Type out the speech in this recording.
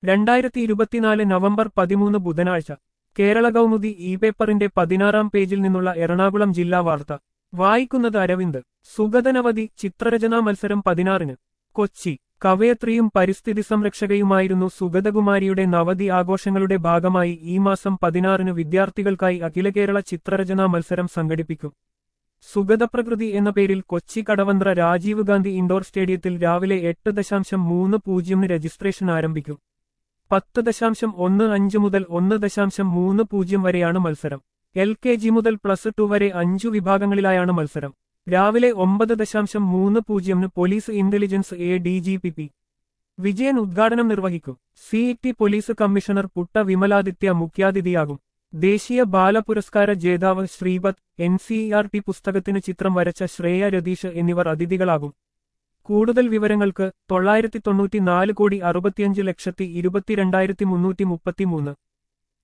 രണ്ടായിരത്തി ഇരുപത്തിനാല് നവംബർ പതിമൂന്ന് ബുധനാഴ്ച കേരള കൗമുദി ഇ പേപ്പറിന്റെ പതിനാറാം പേജിൽ നിന്നുള്ള എറണാകുളം ജില്ലാ വാർത്ത വായിക്കുന്നത് അരവിന്ദ് സുഗതനവധി ചിത്രരചനാ മത്സരം പതിനാറിന് കൊച്ചി കവയത്രിയും പരിസ്ഥിതി സംരക്ഷകയുമായിരുന്നു സുഗതകുമാരിയുടെ നവതി ആഘോഷങ്ങളുടെ ഭാഗമായി ഈ മാസം പതിനാറിന് വിദ്യാർത്ഥികൾക്കായി അഖില കേരള ചിത്രരചനാ മത്സരം സംഘടിപ്പിക്കും സുഗതപ്രകൃതി എന്ന പേരിൽ കൊച്ചി കടവന്ത്ര രാജീവ് ഗാന്ധി ഇൻഡോർ സ്റ്റേഡിയത്തിൽ രാവിലെ എട്ട് ദശാംശം മൂന്ന് പൂജ്യമിന് രജിസ്ട്രേഷൻ ആരംഭിക്കും പത്ത് ദശാംശം ഒന്ന് അഞ്ച് മുതൽ ഒന്ന് ദശാംശം മൂന്ന് പൂജ്യം വരെയാണ് മത്സരം എൽ കെ ജി മുതൽ പ്ലസ് ടു വരെ അഞ്ചു വിഭാഗങ്ങളിലായാണ് മത്സരം രാവിലെ ഒമ്പത് ദശാംശം മൂന്ന് പൂജ്യമിന് police intelligence A D G P P Vijayan ഉദ്ഘാടനം നിർവഹിക്കും city police commissioner Putta Vimaladitya മുഖ്യാതിഥിയാകും ദേശീയ ബാലപുരസ്കാര ജേതാവ് Sreepath N C R T പുസ്തകത്തിന് ചിത്രം വരച്ച ശ്രേയ രതീഷ് എന്നിവർ അതിഥികളാകും കൂടുതൽ വിവരങ്ങൾക്ക് തൊള്ളായിരത്തി തൊണ്ണൂറ്റിനാല് കോടി അറുപത്തിയഞ്ച് ലക്ഷത്തി ഇരുപത്തിരണ്ടായിരത്തി മുന്നൂറ്റി മുപ്പത്തിമൂന്ന്